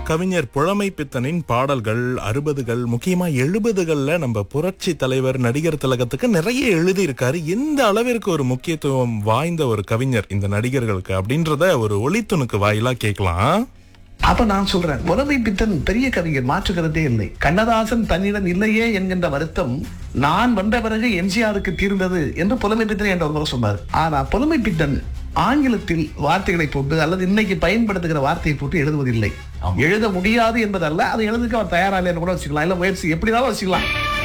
கவிஞர் புழமை பித்தனின் பாடல்கள் அறுபதுகள் முக்கியமா எழுபதுகள்ல நம்ம புரட்சி தலைவர் நடிகர் திலகத்துக்கு நிறைய எழுதியிருக்காரு எந்த அளவிற்கு ஒரு முக்கியத்துவம் வாய்ந்த ஒரு கவிஞர் இந்த நடிகர்களுக்கு அப்படின்றத ஒரு ஒளித்துணுக்கு வாயிலா கேட்கலாம் அப்ப நான் சொல்றேன் புலமை பித்தன் பெரிய கவிஞர் மாற்றுகிறதே இல்லை கண்ணதாசன் தன்னிடம் இல்லையே என்கின்ற வருத்தம் நான் வந்த பிறகு எம்ஜிஆருக்கு தீர்ந்தது என்று புலமை பித்தன் என்ற ஒரு முறை சொன்னார் ஆனா புலமை பித்தன் ஆங்கிலத்தில் வார்த்தைகளை போட்டு அல்லது இன்னைக்கு பயன்படுத்துகிற வார்த்தையை போட்டு எழுதுவதில்லை எழுத முடியாது என்பதல்ல அதை எழுதுக்கு அவர் தயாரா இல்லைன்னு கூட வச்சுக்கலாம் இல்ல முயற்சி எப்படினாலும் வச்சுக்கலாம்